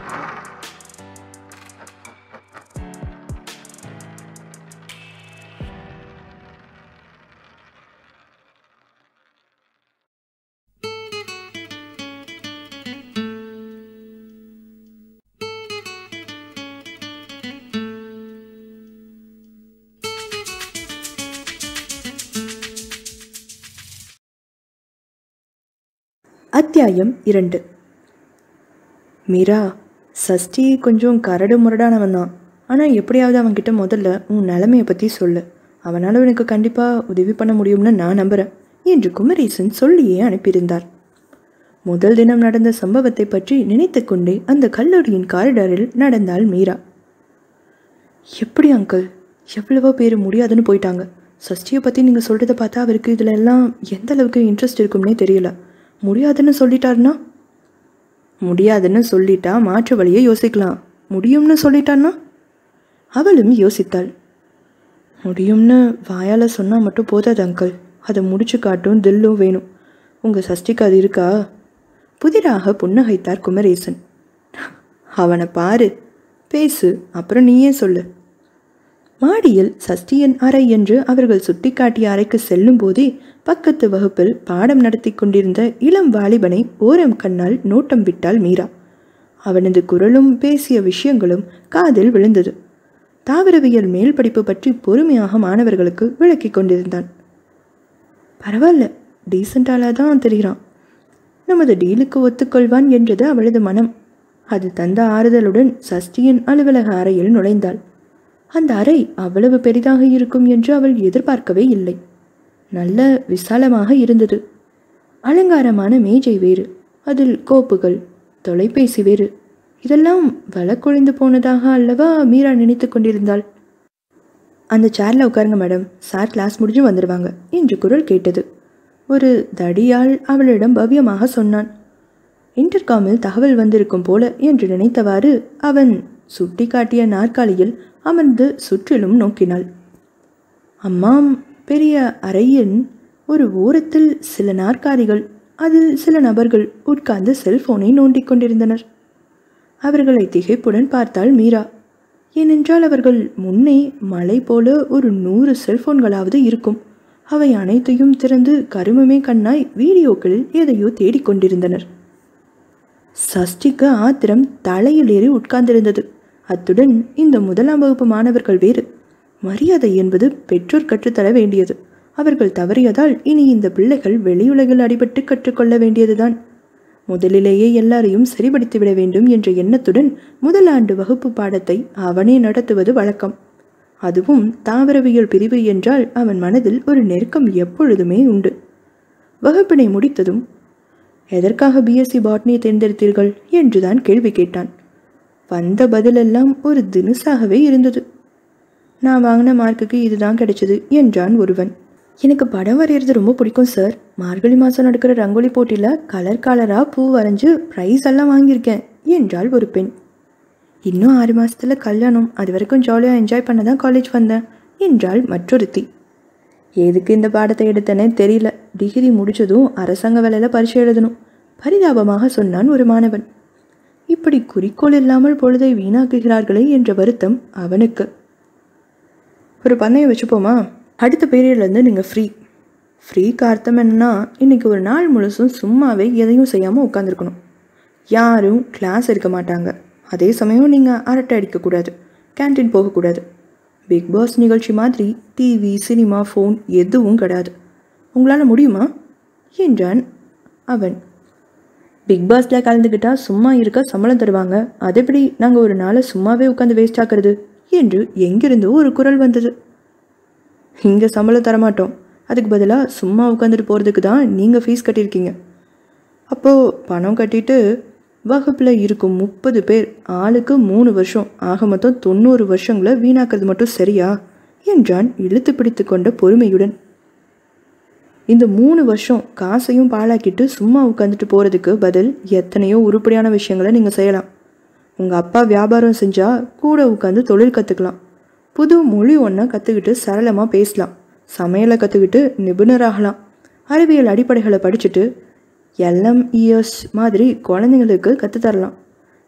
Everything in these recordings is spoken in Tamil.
அத்தியாயம் இரண்டு மீரா சஷ்டி கொஞ்சம் கரடு முரடானவன் தான் ஆனால் எப்படியாவது அவன்கிட்ட முதல்ல உன் நிலைமையை பற்றி சொல்லு அவனால் உனக்கு கண்டிப்பாக உதவி பண்ண முடியும்னு நான் நம்புகிறேன் என்று குமரேசன் சொல்லியே அனுப்பியிருந்தார் முதல் தினம் நடந்த சம்பவத்தை பற்றி நினைத்து கொண்டே அந்த கல்லூரியின் காரிடாரில் நடந்தாள் மீரா எப்படி அங்கிள் எவ்வளவோ பேர் முடியாதுன்னு போயிட்டாங்க சஷ்டியை பற்றி நீங்கள் சொல்கிறத பார்த்தா அவருக்கு இதில் எல்லாம் எந்த அளவுக்கு இன்ட்ரெஸ்ட் இருக்கும்னே தெரியல முடியாதுன்னு சொல்லிட்டாருன்னா முடியாதுன்னு சொல்லிட்டா மாற்று வழியை யோசிக்கலாம் முடியும்னு சொல்லிட்டான்னா அவளும் யோசித்தாள் முடியும்னு வாயால் சொன்னால் மட்டும் போதாது அங்கிள் அதை முடிச்சு காட்டும் தில்லும் வேணும் உங்கள் சஷ்டிக்கு அது இருக்கா புதிராக புன்னகைத்தார் குமரேசன் அவனை பாரு பேசு அப்புறம் நீயே சொல்லு மாடியில் சஷ்டியன் அறை என்று அவர்கள் சுட்டிக்காட்டிய அறைக்கு செல்லும் போதே பக்கத்து வகுப்பில் பாடம் நடத்தி கொண்டிருந்த இளம் வாலிபனை ஓரம் கண்ணால் நோட்டம் விட்டாள் மீரா அவனது குரலும் பேசிய விஷயங்களும் காதில் விழுந்தது தாவரவியல் மேல் படிப்பு பற்றி பொறுமையாக மாணவர்களுக்கு விளக்கிக் கொண்டிருந்தான் பரவாயில்ல டீசெண்டாலாக தான் தெரிகிறான் நமது டீலுக்கு ஒத்துக்கொள்வான் என்றது அவளது மனம் அது தந்த ஆறுதலுடன் சஷ்டியின் அலுவலக அறையில் நுழைந்தாள் அந்த அறை அவ்வளவு பெரிதாக இருக்கும் என்று அவள் எதிர்பார்க்கவே இல்லை நல்ல விசாலமாக இருந்தது அலங்காரமான மேஜை வேறு அதில் கோப்புகள் தொலைபேசி வேறு இதெல்லாம் வழக்கொழிந்து போனதாக அல்லவா மீரா நினைத்து கொண்டிருந்தாள் அந்த சேர்ல உட்காருங்க மேடம் சார் கிளாஸ் முடிஞ்சு வந்துடுவாங்க என்று குரல் கேட்டது ஒரு தடியாள் அவளிடம் பவ்யமாக சொன்னான் இன்டர்காமில் தகவல் வந்திருக்கும் போல என்று நினைத்தவாறு அவன் சுட்டி காட்டிய நாற்காலியில் அமர்ந்து சுற்றிலும் நோக்கினாள் அம்மாம் பெரிய அறையின் ஒரு ஓரத்தில் சில நாற்காலிகள் அதில் சில நபர்கள் உட்கார்ந்து செல்போனை நோண்டிக் கொண்டிருந்தனர் அவர்களை திகைப்புடன் பார்த்தாள் மீரா ஏனென்றால் அவர்கள் முன்னே மலை போல ஒரு நூறு செல்போன்களாவது இருக்கும் அவை அனைத்தையும் திறந்து கருமமே கண்ணாய் வீடியோக்களில் எதையோ தேடிக்கொண்டிருந்தனர் சஷ்டிக்கு ஆத்திரம் தலையில் ஏறி உட்கார்ந்திருந்தது அத்துடன் இந்த முதலாம் வகுப்பு மாணவர்கள் வேறு மரியாதை என்பது பெற்றோர் கற்றுத்தர வேண்டியது அவர்கள் தவறியதால் இனி இந்த பிள்ளைகள் வெளியுலகில் அடிபட்டு கற்றுக்கொள்ள வேண்டியதுதான் முதலிலேயே எல்லாரையும் சரிபடுத்தி விட வேண்டும் என்ற எண்ணத்துடன் முதல் ஆண்டு வகுப்பு பாடத்தை அவனே நடத்துவது வழக்கம் அதுவும் தாவரவியல் பிரிவு என்றால் அவன் மனதில் ஒரு நெருக்கம் எப்பொழுதுமே உண்டு வகுப்பினை முடித்ததும் எதற்காக பிஎஸ்சி பாட்னியை தேர்ந்தெடுத்தீர்கள் என்றுதான் கேள்வி கேட்டான் வந்த பதிலெல்லாம் ஒரு தினுசாகவே இருந்தது நான் வாங்கின மார்க்குக்கு இதுதான் கிடைச்சது என்றான் ஒருவன் எனக்கு படம் வரைகிறது ரொம்ப பிடிக்கும் சார் மார்கழி மாதம் நடக்கிற ரங்கோலி போட்டியில் கலர் கலராக பூ வரைஞ்சு ப்ரைஸ் எல்லாம் வாங்கியிருக்கேன் என்றாள் ஒரு பெண் இன்னும் ஆறு மாசத்துல கல்யாணம் அது வரைக்கும் ஜாலியாக என்ஜாய் பண்ண தான் காலேஜ் வந்தேன் என்றாள் மற்றொருத்தி எதுக்கு இந்த பாடத்தை எடுத்தனே தெரியல டிகிரி முடிச்சதும் அரசாங்க வேலையில் பரீட்சை எழுதணும் பரிதாபமாக சொன்னான் ஒரு மாணவன் இப்படி குறிக்கோள் இல்லாமல் பொழுதை வீணாக்குகிறார்களே என்ற வருத்தம் அவனுக்கு ஒரு பண்ணையை வச்சுப்போமா அடுத்த பீரியட்லேருந்து நீங்கள் ஃப்ரீ ஃப்ரீக்கு அர்த்தம் என்னன்னா இன்னைக்கு ஒரு நாள் முழுசும் சும்மாவே எதையும் செய்யாமல் உட்காந்துருக்கணும் யாரும் கிளாஸ் எடுக்க மாட்டாங்க அதே சமயம் நீங்கள் அரட்டை அடிக்கக்கூடாது கேன்டீன் போகக்கூடாது பிக் பாஸ் நிகழ்ச்சி மாதிரி டிவி சினிமா ஃபோன் எதுவும் கிடையாது உங்களால் முடியுமா என்றான் அவன் பிக் பாஸில் கலந்துக்கிட்டா சும்மா இருக்க சம்பளம் தருவாங்க அது எப்படி நாங்கள் ஒரு நாளை சும்மாவே உட்காந்து வேஸ்ட் ஆக்குறது என்று எங்கிருந்தோ ஒரு குரல் வந்தது இங்கே சம்பளம் தரமாட்டோம் அதுக்கு பதிலாக சும்மா உட்காந்துட்டு போகிறதுக்கு தான் நீங்கள் ஃபீஸ் கட்டியிருக்கீங்க அப்போது பணம் கட்டிட்டு வகுப்பில் இருக்கும் முப்பது பேர் ஆளுக்கு மூணு வருஷம் ஆக மொத்தம் தொண்ணூறு வருஷங்களை வீணாக்கிறது மட்டும் சரியா என்றான் இழுத்து பிடித்து கொண்ட பொறுமையுடன் இந்த மூணு வருஷம் காசையும் பாழாக்கிட்டு சும்மா உட்காந்துட்டு போகிறதுக்கு பதில் எத்தனையோ உருப்படியான விஷயங்களை நீங்கள் செய்யலாம் உங்கள் அப்பா வியாபாரம் செஞ்சால் கூட உட்காந்து தொழில் கற்றுக்கலாம் புது மொழி ஒன்றை கற்றுக்கிட்டு சரளமாக பேசலாம் சமையலை கற்றுக்கிட்டு நிபுணராகலாம் அறிவியல் அடிப்படைகளை படிச்சுட்டு எல்எம் இஎஸ் மாதிரி குழந்தைங்களுக்கு கற்றுத்தரலாம்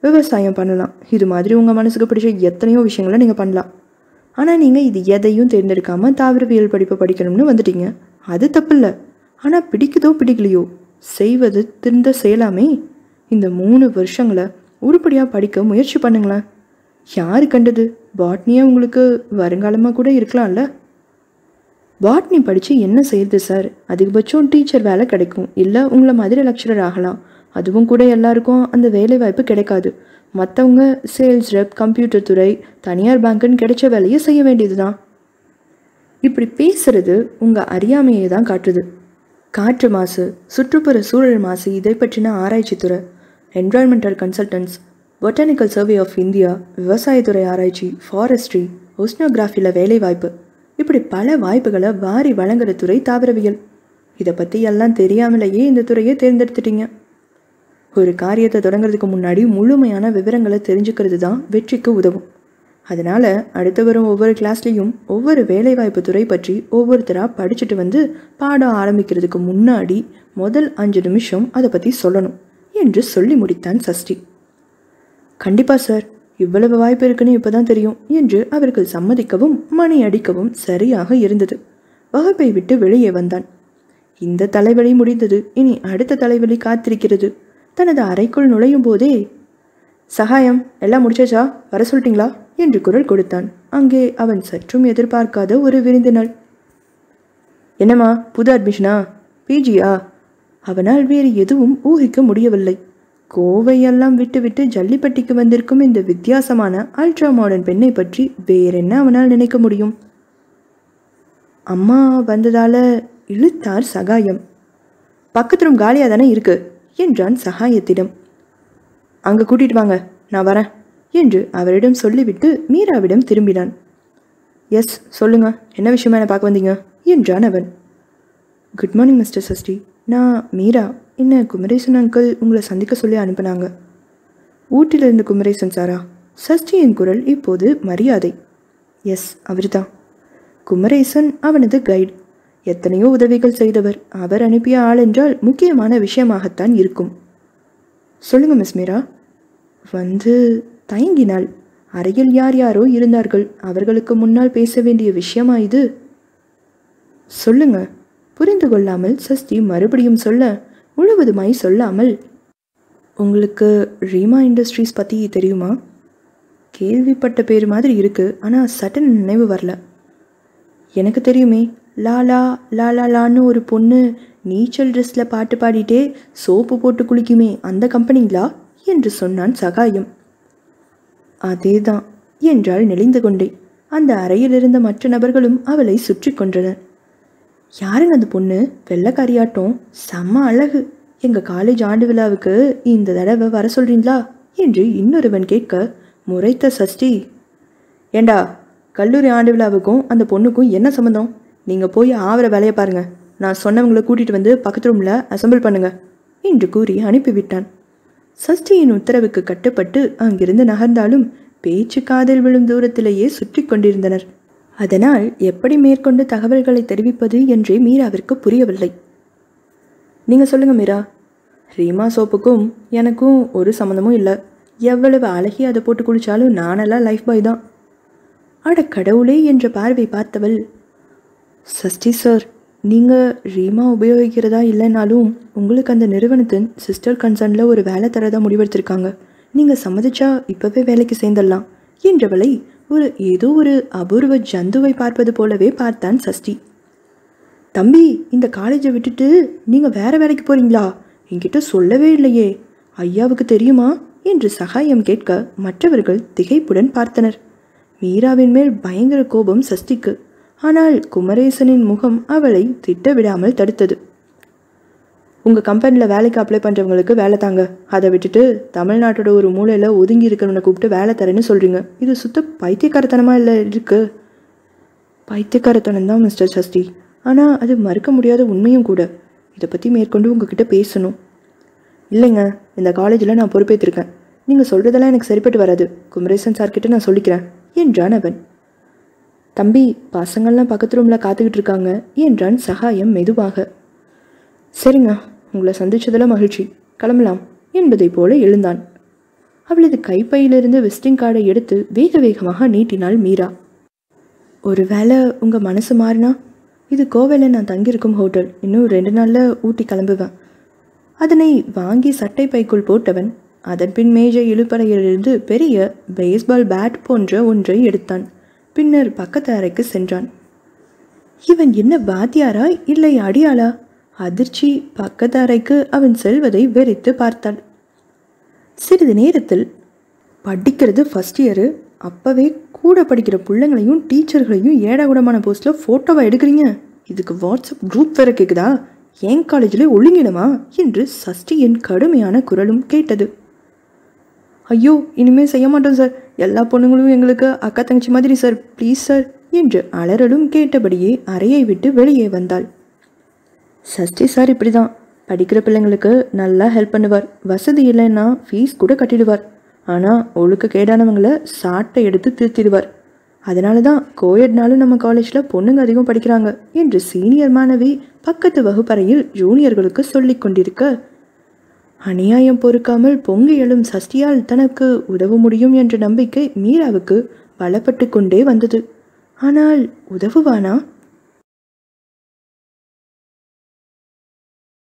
விவசாயம் பண்ணலாம் இது மாதிரி உங்கள் மனசுக்கு பிடிச்ச எத்தனையோ விஷயங்களை நீங்கள் பண்ணலாம் ஆனால் நீங்கள் இது எதையும் தேர்ந்தெடுக்காமல் தாவரவியல் படிப்பை படிக்கணும்னு வந்துட்டீங்க அது தப்பில்லை ஆனால் பிடிக்குதோ பிடிக்கலையோ செய்வது திருந்த செய்யலாமே இந்த மூணு வருஷங்களை உருப்படியாக படிக்க முயற்சி பண்ணுங்களேன் யாரு கண்டது பாட்னியே உங்களுக்கு வருங்காலமாக கூட இருக்கலாம்ல பாட்னி படித்து என்ன செய்யுது சார் அதிகபட்சம் டீச்சர் வேலை கிடைக்கும் இல்லை உங்களை மாதிரி லெக்சரர் ஆகலாம் அதுவும் கூட எல்லாருக்கும் அந்த வேலை வாய்ப்பு கிடைக்காது மற்றவங்க சேல்ஸ் ரெப் கம்ப்யூட்டர் துறை தனியார் பேங்க்குன்னு கிடைச்ச வேலையை செய்ய வேண்டியது தான் இப்படி பேசுறது உங்கள் அறியாமையை தான் காட்டுது காற்று மாசு சுற்றுப்புற சூழல் மாசு இதை பற்றின ஆராய்ச்சித்துறை environmental consultants botanical survey of India விவசாயத்துறை ஆராய்ச்சி ஃபாரஸ்ட்ரி ஒஸ்னோகிராஃபியில் வேலைவாய்ப்பு இப்படி பல வாய்ப்புகளை வாரி வழங்குற துறை தாவரவியல் இதை பற்றி எல்லாம் தெரியாமலேயே இந்த துறையை தேர்ந்தெடுத்துட்டீங்க ஒரு காரியத்தை தொடங்குறதுக்கு முன்னாடி முழுமையான விவரங்களை தெரிஞ்சுக்கிறது தான் வெற்றிக்கு உதவும் அதனால் அடுத்து வரும் ஒவ்வொரு கிளாஸ்லேயும் ஒவ்வொரு வேலைவாய்ப்பு துறை பற்றி ஒவ்வொருத்தராக படிச்சுட்டு வந்து பாடம் ஆரம்பிக்கிறதுக்கு முன்னாடி முதல் அஞ்சு நிமிஷம் அதை பற்றி சொல்லணும் என்று சொல்லி முடித்தான் சஷ்டி கண்டிப்பா சார் இவ்வளவு வாய்ப்பு இருக்குன்னு இப்பதான் தெரியும் என்று அவர்கள் சம்மதிக்கவும் மணி அடிக்கவும் சரியாக இருந்தது வகுப்பை விட்டு வெளியே வந்தான் இந்த தலைவலி முடிந்தது இனி அடுத்த தலைவலி காத்திருக்கிறது தனது அறைக்குள் நுழையும் போதே சகாயம் எல்லாம் முடிச்சாச்சா வர சொல்லிட்டீங்களா என்று குரல் கொடுத்தான் அங்கே அவன் சற்றும் எதிர்பார்க்காத ஒரு விருந்தினர் என்னம்மா புது அட்மிஷனா பிஜியா அவனால் வேறு எதுவும் ஊகிக்க முடியவில்லை கோவையெல்லாம் விட்டுவிட்டு ஜல்லிப்பட்டிக்கு வந்திருக்கும் இந்த வித்தியாசமான அல்ட்ரா மாடர்ன் பெண்ணை பற்றி வேறென்ன அவனால் நினைக்க முடியும் அம்மா வந்ததால இழுத்தார் சகாயம் பக்கத்து ரூம் காலியாக தானே இருக்கு என்றான் சகாயத்திடம் அங்கே கூட்டிட்டு வாங்க நான் வரேன் என்று அவரிடம் சொல்லிவிட்டு மீராவிடம் திரும்பினான் எஸ் சொல்லுங்க என்ன விஷயமா என்ன பார்க்க வந்தீங்க என்றான் அவன் குட் மார்னிங் மிஸ்டர் சஷ்டி நான் மீரா என்ன குமரேசன் அங்கிள் உங்களை சந்திக்க சொல்லி அனுப்புனாங்க ஊட்டிலிருந்து குமரேசன் சாரா சஷ்டியின் குரல் இப்போது மரியாதை எஸ் அவர்தான் குமரேசன் அவனது கைடு எத்தனையோ உதவிகள் செய்தவர் அவர் அனுப்பிய ஆள் என்றால் முக்கியமான விஷயமாகத்தான் இருக்கும் சொல்லுங்க மிஸ் மீரா வந்து தயங்கினாள் அறையில் யார் யாரோ இருந்தார்கள் அவர்களுக்கு முன்னால் பேச வேண்டிய விஷயமா இது சொல்லுங்க புரிந்து கொள்ளாமல் சஷ்டி மறுபடியும் சொல்ல முழுவதுமாய் சொல்லாமல் உங்களுக்கு ரீமா இண்டஸ்ட்ரீஸ் பற்றி தெரியுமா கேள்விப்பட்ட பேர் மாதிரி இருக்கு ஆனால் சட்டன் நினைவு வரல எனக்கு தெரியுமே லாலா லாலா லான்னு ஒரு பொண்ணு நீச்சல் ட்ரெஸ்ஸில் பாட்டு பாடிட்டே சோப்பு போட்டு குளிக்குமே அந்த கம்பெனிங்களா என்று சொன்னான் சகாயம் அதேதான் என்றாள் நெளிந்து கொண்டே அந்த அறையில் இருந்த மற்ற நபர்களும் அவளை சுற்றி கொன்றனர் யாருங்க அந்த பொண்ணு வெள்ளைக்காரியாட்டம் செம்ம அழகு எங்கள் காலேஜ் ஆண்டு விழாவுக்கு இந்த தடவை வர சொல்றீங்களா என்று இன்னொருவன் கேட்க முறைத்த சஷ்டி ஏண்டா கல்லூரி ஆண்டு விழாவுக்கும் அந்த பொண்ணுக்கும் என்ன சம்மந்தம் நீங்கள் போய் ஆவர வேலையை பாருங்க நான் சொன்னவங்களை கூட்டிகிட்டு வந்து பக்கத்து ரூமில் அசெம்பிள் பண்ணுங்க என்று கூறி அனுப்பிவிட்டான் சஷ்டியின் உத்தரவுக்கு கட்டுப்பட்டு அங்கிருந்து நகர்ந்தாலும் பேச்சு காதில் விழும் தூரத்திலேயே சுற்றி கொண்டிருந்தனர் அதனால் எப்படி மேற்கொண்டு தகவல்களை தெரிவிப்பது என்றே மீராவிற்கு புரியவில்லை நீங்கள் சொல்லுங்க மீரா ரீமா சோப்புக்கும் எனக்கும் ஒரு சம்மந்தமும் இல்லை எவ்வளவு அழகி அதை போட்டு குளிச்சாலும் நானெல்லாம் லைஃப் பாய் தான் அட கடவுளே என்ற பார்வை பார்த்தவள் சஷ்டி சார் நீங்கள் ரீமா உபயோகிக்கிறதா இல்லைனாலும் உங்களுக்கு அந்த நிறுவனத்தின் சிஸ்டர் கன்சர்னில் ஒரு வேலை தரதா முடிவெடுத்திருக்காங்க நீங்கள் சம்மதிச்சா இப்போவே வேலைக்கு சேர்ந்துடலாம் என்றவளை ஒரு ஏதோ ஒரு அபூர்வ ஜந்துவை பார்ப்பது போலவே பார்த்தான் சஷ்டி தம்பி இந்த காலேஜை விட்டுட்டு நீங்கள் வேற வேலைக்கு போறீங்களா என்கிட்ட சொல்லவே இல்லையே ஐயாவுக்கு தெரியுமா என்று சகாயம் கேட்க மற்றவர்கள் திகைப்புடன் பார்த்தனர் மீராவின் மேல் பயங்கர கோபம் சஷ்டிக்கு ஆனால் குமரேசனின் முகம் அவளை திட்ட விடாமல் தடுத்தது உங்கள் கம்பெனியில் வேலைக்கு அப்ளை பண்ணுறவங்களுக்கு வேலை தாங்க அதை விட்டுட்டு தமிழ்நாட்டோட ஒரு மூலையில் ஒதுங்கி இருக்கிறவனை கூப்பிட்டு வேலை தரேன்னு சொல்கிறீங்க இது சுத்த பைத்தியக்காரத்தனமாக இல்லை இருக்கு பைத்தியக்காரத்தனம் தான் மிஸ்டர் சஷ்டி ஆனால் அது மறுக்க முடியாத உண்மையும் கூட இதை பற்றி மேற்கொண்டு உங்ககிட்ட பேசணும் இல்லைங்க இந்த காலேஜில் நான் பொறுப்பேற்றிருக்கேன் நீங்கள் சொல்கிறதெல்லாம் எனக்கு சரிப்பட்டு வராது குமரேசன் சார்கிட்ட நான் சொல்லிக்கிறேன் என்றான் அவன் தம்பி பசங்கள்லாம் பக்கத்து ரூமில் காத்துக்கிட்டு இருக்காங்க என்றான் சகாயம் மெதுவாக சரிங்க உங்களை சந்திச்சதில் மகிழ்ச்சி கிளம்பலாம் என்பதைப் போல எழுந்தான் அவளது கைப்பையிலிருந்து விசிட்டிங் கார்டை எடுத்து வேக வேகமாக நீட்டினாள் மீரா ஒருவேளை உங்கள் மனசு மாறினா இது கோவையில் நான் தங்கியிருக்கும் ஹோட்டல் இன்னும் ரெண்டு நாளில் ஊட்டி கிளம்புவேன் அதனை வாங்கி சட்டை பைக்குள் போட்டவன் அதன் பின் மேஜை இழுப்பறையிலிருந்து பெரிய பேஸ்பால் பேட் போன்ற ஒன்றை எடுத்தான் பின்னர் பக்கத்து அறைக்கு சென்றான் இவன் என்ன வாத்தியாரா இல்லை அடியாளா அதிர்ச்சி பக்கத்து அறைக்கு அவன் செல்வதை வெறித்து பார்த்தாள் சிறிது நேரத்தில் படிக்கிறது ஃபஸ்ட் இயரு அப்போவே கூட படிக்கிற பிள்ளைங்களையும் டீச்சர்களையும் ஏடாகுடமான போஸ்டில் ஃபோட்டோவை எடுக்கிறீங்க இதுக்கு வாட்ஸ்அப் குரூப் வேற கேட்குதா என் காலேஜில் ஒழுங்கிடுமா என்று சஷ்டியின் கடுமையான குரலும் கேட்டது ஐயோ இனிமே செய்ய மாட்டோம் சார் எல்லா பொண்ணுங்களும் எங்களுக்கு அக்கா தங்கச்சி மாதிரி சார் ப்ளீஸ் சார் என்று அலறலும் கேட்டபடியே அறையை விட்டு வெளியே வந்தாள் சஷ்டி சார் இப்படி தான் படிக்கிற பிள்ளைங்களுக்கு நல்லா ஹெல்ப் பண்ணுவார் வசதி இல்லைன்னா ஃபீஸ் கூட கட்டிடுவார் ஆனால் ஒழுக்க கேடானவங்களை சாட்டை எடுத்து திருத்திடுவார் அதனால தான் கோயட்னாலும் நம்ம காலேஜில் பொண்ணுங்க அதிகம் படிக்கிறாங்க என்று சீனியர் மாணவி பக்கத்து வகுப்பறையில் ஜூனியர்களுக்கு சொல்லிக் கொண்டிருக்க அநியாயம் பொறுக்காமல் பொங்கி எழும் சஷ்டியால் தனக்கு உதவ முடியும் என்ற நம்பிக்கை மீராவுக்கு பலப்பட்டு கொண்டே வந்தது ஆனால் உதவுவானா